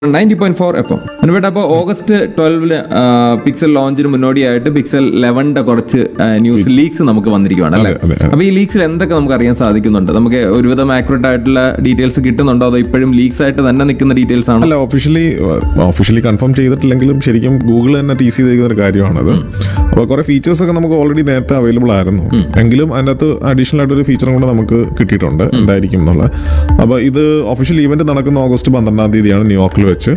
Ninety point four F M അനുവേട്ട അപ്പോൾ August ട്വൽവില് pixel ലോഞ്ചിന് മുന്നോടിയായിട്ട് പിക്സൽ ലെവന്റെ കുറച്ച് ന്യൂസ് ലീക്സ് നമുക്ക് വന്നിരിക്കുകയാണ് അല്ലേ അതെ, അതെ. അപ്പോൾ ഈ ലീക്സിൽ എന്തൊക്കെ നമുക്ക് അറിയാൻ സാധിക്കുന്നുണ്ട് നമുക്ക് ഒരുവിധം ആക്യുറേറ്റ് ആയിട്ടുള്ള ഡീറ്റെയിൽസ് കിട്ടുന്നുണ്ടോ അതോ ഇപ്പോഴും ലീക്സ് ആയിട്ട് തന്നെ നിൽക്കുന്ന ഡീറ്റെയിൽസ് ആണോ അല്ല ഒഫീഷ്യലി ഒഫീഷ്യലി കൺഫേം ചെയ്തിട്ടില്ലെങ്കിലും ശരിക്കും ഗൂഗിൾ തന്നെ ടീസ് ചെയ്തിരിക്കുന്ന ഒരു കാര്യമാണത് അപ്പോൾ കുറെ ഫീച്ചേഴ്സ് ഒക്കെ നമുക്ക് ഓൾറെഡി നേരത്തെ അവൈലബിൾ ആയിരുന്നു എങ്കിലും അതിൻ്റെ അകത്ത് അഡീഷണൽ ആയിട്ട് ഒരു ഫീച്ചറും കൂടെ നമുക്ക് കിട്ടിയിട്ടുണ്ട് എന്തായിരിക്കും എന്നുള്ളത് അപ്പോൾ ഇത് ഒഫീഷ്യൽ ഇവന്റ് നടക്കുന്ന ഓഗസ്റ്റ് പന്ത്രണ്ടാം തീയതിയാണ് ന്യൂയോർക്കിൽ വെച്ച്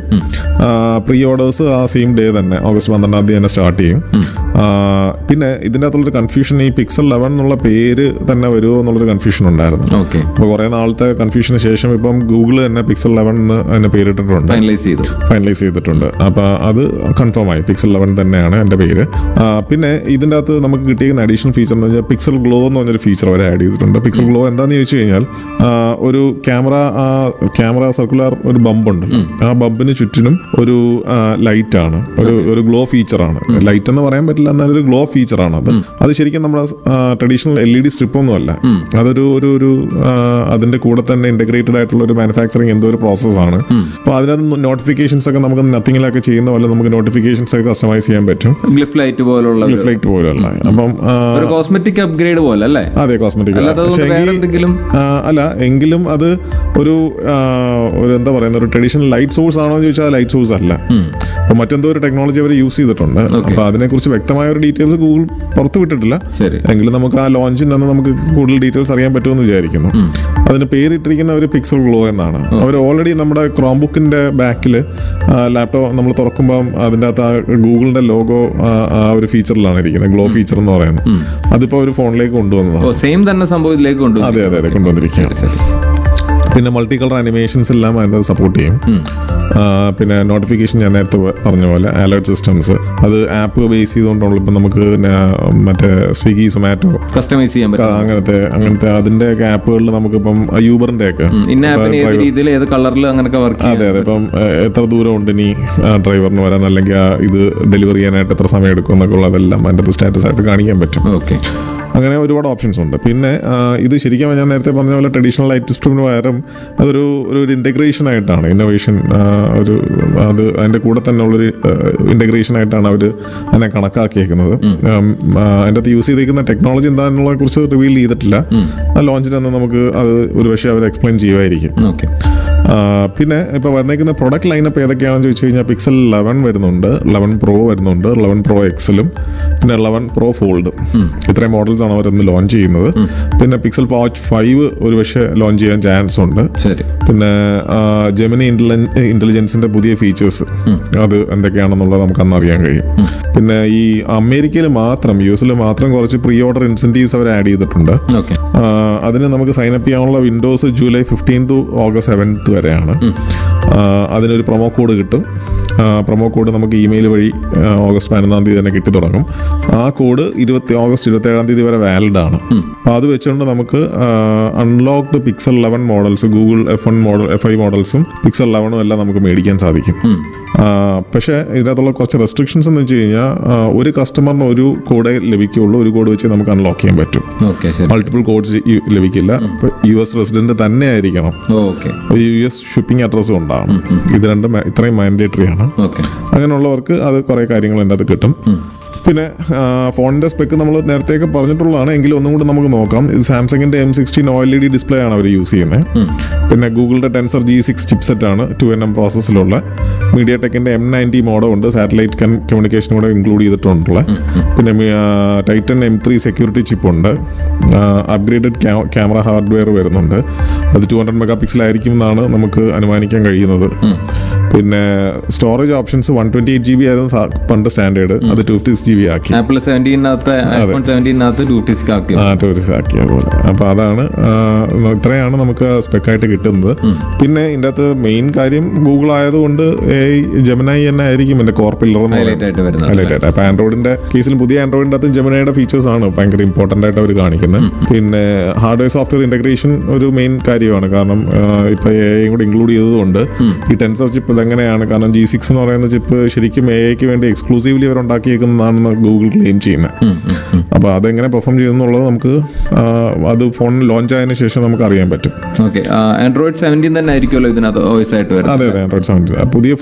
പ്രീ ഓർഡേഴ്സ് ആ സെയിം ഡേ തന്നെ ഓഗസ്റ്റ് പന്ത്രണ്ടാം തീയതി തന്നെ സ്റ്റാർട്ട് ചെയ്യും ആ, പിന്നെ ഇതിൻ്റെ അകത്തുള്ളൊരു കൺഫ്യൂഷൻ ഈ പിക്സൽ ലെവൻ എന്നുള്ള പേര് തന്നെ വരുമോ എന്നുള്ളൊരു കൺഫ്യൂഷൻ ഉണ്ടായിരുന്നു ഓക്കെ അപ്പോൾ കുറേ നാളത്തെ കൺഫ്യൂഷന് ശേഷം ഇപ്പം ഗൂഗിൾ തന്നെ പിക്സൽ ലെവൻ എന്ന് അതിന് പേരിട്ടിട്ടുണ്ട് ഫൈനലൈസ് ചെയ്തു ഫൈനലൈസ് ചെയ്തിട്ടുണ്ട് അപ്പോൾ അത് കൺഫേം ആയി പിക്സൽ ലെവൻ തന്നെയാണ് എൻ്റെ പേര് ആ, പിന്നെ ഇതിൻ്റെ അകത്ത് നമുക്ക് കിട്ടിയിരിക്കുന്ന അഡീഷണൽ ഫീച്ചർ എന്ന് വെച്ചാൽ പിക്സൽ ഗ്ലോ എന്ന് പറഞ്ഞൊരു ഫീച്ചർ അവർ ആഡ് ചെയ്തിട്ടുണ്ട് പിക്സൽ ഗ്ലോ എന്താണെന്ന് ചോദിച്ചു കഴിഞ്ഞാൽ ആ, ഒരു ക്യാമറ ആ ക്യാമറ സർക്കുലർ ഒരു ബമ്പുണ്ട് ആ ബമ്പിന് ചുറ്റിനും ഒരു ലൈറ്റ് ആണ് ഒരു ഒരു ഗ്ലോ ഫീച്ചറാണ് ലൈറ്റ് എന്ന് പറയാൻ പറ്റില്ല എന്നാൽ ഒരു ഗ്ലോ ഫീച്ചറാണ് അത് അത് ശരിക്കും നമ്മുടെ traditional L E D strip ഒന്നും അല്ല അതൊരു ഒരു ഒരു ആ, അതിന്റെ കൂടെ തന്നെ ഇന്റഗ്രേറ്റഡ് ആയിട്ടുള്ള ഒരു മാനുഫാക്ചറിങ് എന്തോ ഒരു പ്രോസസ്സാണ് അപ്പോൾ അതിനകത്ത് നോട്ടിഫിക്കേഷൻസ് ഒക്കെ നമുക്ക് നത്തിങ്ങിലൊക്കെ ചെയ്യുന്ന പോലെ നമുക്ക് നോട്ടിഫിക്കേഷൻസ് ഒക്കെ കസ്റ്റമൈസ് ചെയ്യാൻ പറ്റും ഗ്ലിഫ് ലൈറ്റ് പോലുള്ള ഒരു- ഫ്ലൈറ്റ് പോലെയല്ല അപ്പം ആ, ഒരു കോസ്മെറ്റിക് അപ്ഗ്രേഡ് പോലെ അല്ലേ അതെ കോസ്മെറ്റിക് അല്ലാതെ അതുകൊണ്ട് വേറെ എന്തെങ്കിലും അല്ല എങ്കിലും അത് ഒരു ആ, ഒരു എന്താ പറയുന്ന ഒരു ട്രഡീഷണൽ ലൈറ്റ് സോഴ്സ് ആണോ എന്ന് ചോദിച്ചാൽ ലൈറ്റ് സോഴ്സ് അല്ല അപ്പൊ മറ്റെന്തോ ഒരു ടെക്നോളജി അവർ യൂസ് ചെയ്തിട്ടുണ്ട് അപ്പൊ അതിനെക്കുറിച്ച് വ്യക്തമായ ഒരു ഡീറ്റെയിൽസ് ഗൂഗിൾ പുറത്തു വിട്ടിട്ടില്ല ശരി എങ്കിലും നമുക്ക് ആ ലോഞ്ചിൽ നിന്ന് നമുക്ക് കൂടുതൽ ഡീറ്റെയിൽസ് അറിയാൻ പറ്റുമെന്ന് വിചാരിക്കുന്നു അതിന് പേരിട്ടിരിക്കുന്ന ഒരു പിക്സൽ ഗ്ലോ എന്നാണ് അവർ ഓൾറെഡി നമ്മുടെ ക്രോം ബുക്കിന്റെ ബാക്കിൽ ലാപ്ടോപ്പ് നമ്മൾ തുറക്കുമ്പോൾ അതിൻ്റെ അകത്ത് ആ ഗൂഗിളിന്റെ ലോഗോ ആ ഒരു ഫീച്ചറിലാണ് ഇരിക്കുന്നത് ഗ്ലോ ഫീച്ചർ എന്ന് പറയുന്നത് അതിപ്പോൾ ഒരു ഫോണിലേക്ക് കൊണ്ടുവന്നതാണ് ഓ സെയിം തന്നെ സംഭവം ഇതിലേക്ക് കൊണ്ടുവന്നു അതെ അതെ അതെ കൊണ്ടുവന്നിരിക്കുകയാണ് ശരി പിന്നെ മൾട്ടി കളർ അനിമേഷൻസ് എല്ലാം അതിൻ്റെ സപ്പോർട്ട് ചെയ്യും ആ, പിന്നെ നോട്ടിഫിക്കേഷൻ ഞാൻ നേരത്തെ പ- പറഞ്ഞ പോലെ അലേർട്ട് സിസ്റ്റംസ് അത് ആപ്പ് ബേസ് ചെയ്തുകൊണ്ടുള്ള ഇപ്പം നമുക്ക് ന- മറ്റേ സ്വിഗ്ഗി സൊമാറ്റോ കസ്റ്റമൈസ് ചെയ്യാൻ പറ്റും അങ്ങനത്തെ അങ്ങനത്തെ അതിന്റെ ഒക്കെ ആപ്പുകളിൽ നമുക്കിപ്പം യൂബറിന്റെ ഒക്കെ ഇന്ന ആപ്പിന് ഏത് രീതിയിൽ ഏത് കളറിൽ അങ്ങനെയൊക്കെ വർക്ക് അതെ അതെ ഇപ്പം ഏഹ്, എത്ര ദൂരം ഉണ്ട് ഇനി ആ, ഡ്രൈവറിന് വരാൻ അല്ലെങ്കിൽ ആ ഇത് ഡെലിവറി ചെയ്യാനായിട്ട് എത്ര സമയം എടുക്കും എന്നൊക്കെ ഉള്ളതെല്ലാം അതിൻ്റെ സ്റ്റാറ്റസ് ആയിട്ട് കാണിക്കാൻ പറ്റും ഓക്കെ അങ്ങനെ ഒരുപാട് ഓപ്ഷൻസ് ഉണ്ട് പിന്നെ ആ, ഇത് ശരിക്കും ഞാൻ നേരത്തെ പറഞ്ഞ പോലെ ട്രഡീഷണൽ ലൈറ്റ് സ്ട്രിപ്പിന് പകരം അതൊരു ഒരു ഒരു ഇൻ്റഗ്രേഷൻ ആയിട്ടാണ് ഇന്നോവേഷൻ ഒരു അത് അതിൻ്റെ കൂടെ തന്നെ ഉള്ളൊരു ഇൻ്റഗ്രേഷൻ ആയിട്ടാണ് അവർ അതിനെ കണക്കാക്കിയേക്കുന്നത് ഉം, ആ, അതിൻ്റെ അകത്ത് യൂസ് ചെയ്തിരിക്കുന്ന ടെക്നോളജി എന്താണെന്നുള്ളതിനെ കുറിച്ച് റിവീൽ ചെയ്തിട്ടില്ല ആ ലോഞ്ചിന് തന്നെ നമുക്ക് അത് ഒരു പക്ഷേ അവർ എക്സ്പ്ലെയിൻ ചെയ്യുമായിരിക്കും ഓക്കെ ആ, പിന്നെ ഇപ്പോൾ വന്നേക്കുന്ന പ്രൊഡക്റ്റ് ലൈനപ്പ് ഏതൊക്കെയാണെന്ന് ചോദിച്ചു കഴിഞ്ഞാൽ പിക്സൽ ലെവൻ വരുന്നുണ്ട് ലെവൻ പ്രോ വരുന്നുണ്ട് ലെവൻ പ്രോ എക്സലും പിന്നെ ലെവൻ പ്രോ ഫോൾഡും ഇത്രയും മോഡൽസ് ആണ് അവരൊന്ന് ലോഞ്ച് ചെയ്യുന്നത് പിന്നെ പിക്സൽ വാച്ച് ഫൈവ് ഒരു പക്ഷേ ലോഞ്ച് ചെയ്യാൻ ചാൻസ് ഉണ്ട് ശരി പിന്നെ ജെമിനി ഇന്റലിജൻസിന്റെ പുതിയ ഫീച്ചേഴ്സ് അത് എന്തൊക്കെയാണെന്നുള്ളത് നമുക്ക് അന്ന് അറിയാൻ കഴിയും പിന്നെ ഈ അമേരിക്കയിൽ മാത്രം യു എസിൽ മാത്രം കുറച്ച് പ്രീ ഓർഡർ ഇൻസെന്റീവ്സ് അവർ ആഡ് ചെയ്തിട്ടുണ്ട് ഓക്കെ ആ, അതിന് നമുക്ക് സൈൻ അപ്പ് ചെയ്യാനുള്ള windows July fifteen to August seventh വരെയാണ് ആ, അതിനൊരു പ്രൊമോ കോഡ് കിട്ടും പ്രൊമോ കോഡ് നമുക്ക് ഇമെയിൽ വഴി ആ, ഓഗസ്റ്റ് പതിനൊന്നാം തീയതി തന്നെ കിട്ടി തുടങ്ങും ആ കോഡ് ഇരുപത്തി ഓഗസ്റ്റ് ഇരുപത്തി ഏഴാം തീയതി വരെ വാലിഡ് ആണ് അപ്പോൾ അത് വെച്ചുകൊണ്ട് നമുക്ക് unlocked Pixel eleven models Google F one model F I മോഡൽസും പിക്സൽ ലെവനും എല്ലാം നമുക്ക് മേടിക്കാൻ സാധിക്കും ആ, പക്ഷേ ഇതിനകത്തുള്ള കുറച്ച് റെസ്ട്രിക്ഷൻസ് എന്ന് വെച്ച് കഴിഞ്ഞാൽ ആ, ഒരു കസ്റ്റമറിന് ഒരു കോഡേ ലഭിക്കുകയുള്ളൂ ഒരു കോഡ് വെച്ച് നമുക്ക് അൺലോക്ക് ചെയ്യാൻ പറ്റും ഓക്കെ ശരി മൾട്ടിപ്പിൾ കോഡ്സ് ലഭിക്കില്ല യു എസ് റെസിഡന്റ് തന്നെ ആയിരിക്കണം ഓക്കെ യു എസ് ഷിപ്പിംഗ് അഡ്രസ്സും ഉണ്ടാവണം ഇത് രണ്ടും ma- ഇത്രയും മാൻഡേറ്ററി ആണ് ഓക്കെ അങ്ങനെയുള്ളവർക്ക് അത് കുറേ കാര്യങ്ങൾ എൻ്റെ അത് കിട്ടും പിന്നെ ആ, ഫോണിന്റെ സ്പെക്ക് നമ്മൾ നേരത്തെയൊക്കെ പറഞ്ഞിട്ടുള്ളതാണ് എങ്കിലും ഒന്നും കൂടി നമുക്ക് നോക്കാം ഇത് സാംസങ്ങിന്റെ M sixteen O L E D display ആണ് അവർ യൂസ് ചെയ്യുന്നത് പിന്നെ ഗൂഗിളിന്റെ ടെൻസർ ജി സിക്സ് ചിപ്സെറ്റ് ആണ് ടു എൻ എം പ്രോസസ്സിലുള്ള മീഡിയ ടെക്കിന്റെ എം നയൻറ്റി മോഡൽ ഉണ്ട് സാറ്റലൈറ്റ് കമ്മ്യൂണിക്കേഷൻ കൂടെ ഇൻക്ലൂഡ് ചെയ്തിട്ടുള്ള പിന്നെ Titan M three security chip ഉണ്ട് അപ്ഗ്രേഡഡ് ക്യാമറ ഹാർഡ്വെയർ വരുന്നുണ്ട് അത് ടു ഹൺഡ്രഡ് മെഗാ പിക്സൽ ആയിരിക്കും എന്നാണ് നമുക്ക് അനുമാനിക്കാൻ കഴിയുന്നത് പിന്നെ storage options one twenty eight G B ആയിരുന്നു സാ- പണ്ട് സ്റ്റാൻഡേർഡ് അത് ടു ഫിഫ്റ്റി ജി ബി ആക്കി ആപ്പിൾ സെവൻറ്റീനകത്ത് ഐഫോൺ സെവൻറ്റീനകത്ത് ഡ്യൂട്ടീസ് ആക്കി ആ ടൂറിസ്റ്റ് ആക്കിയ പോലെ അപ്പൊ അതാണ് ആ, ഇത്രയാണ് നമുക്ക് സ്പെക്ക് ആയിട്ട് കിട്ടുന്നത് പിന്നെ ഇതിൻ്റെ അകത്ത് മെയിൻ കാര്യം ഗൂഗിൾ ആയതുകൊണ്ട് ജമനായി തന്നെ ആയിരിക്കും എന്റെ കോർ പില്ലർ ഹൈലൈറ്റ് ആയിട്ട് വരുന്നത് ഹൈലൈറ്റ് ആയിട്ട് അപ്പൊ ആൻഡ്രോയിഡിന്റെ കേസിൽ പുതിയ ആൻഡ്രോയിഡിന്റെ അകത്ത് ജമനയുടെ ഫീച്ചേഴ്സ് ആണ് ഭയങ്കര ഇമ്പോർട്ടന്റ് ആയിട്ട് അവർ കാണിക്കുന്നത് പിന്നെ ഹാർഡ്വെയർ സോഫ്റ്റ്വെയർ ഇന്റഗ്രേഷൻ ഒരു മെയിൻ കാര്യമാണ് കാരണം ആ, ഇപ്പൊ എ ഐയും കൂടി ഇൻക്ലൂഡ് ചെയ്തതുകൊണ്ട് ഈ ടെൻസർ ചിപ്പ് ഇതെങ്ങനെയാണ് കാരണം ജി സിക്സ് എന്ന് പറയുന്ന ചിപ്പ് ശരിക്കും എ ഐക്ക് വേണ്ടി എക്സ്ക്ലൂസീവ്ലി അവർ ഉണ്ടാക്കിയേക്കുന്നതാണെന്ന് ഗൂഗിൾ ക്ലെയിം ചെയ്യുന്നത് അപ്പോൾ അതെങ്ങനെ പെർഫോം ചെയ്തെന്നുള്ളത് നമുക്ക് ആ, അത് ഫോൺ ലോഞ്ച് ആയതിനു ശേഷം നമുക്ക് അറിയാൻ പറ്റും ഓക്കെ ആൻഡ്രോയിഡ് സെവൻറ്റീൻ തന്നെ ആയിരിക്കുമല്ലോ ഇതിനകത്ത് വോയിസ് ആയിട്ട് വരുന്നത് അതെ അതെ ആൻഡ്രോയിഡ് സെവൻറ്റീൻ പുതിയ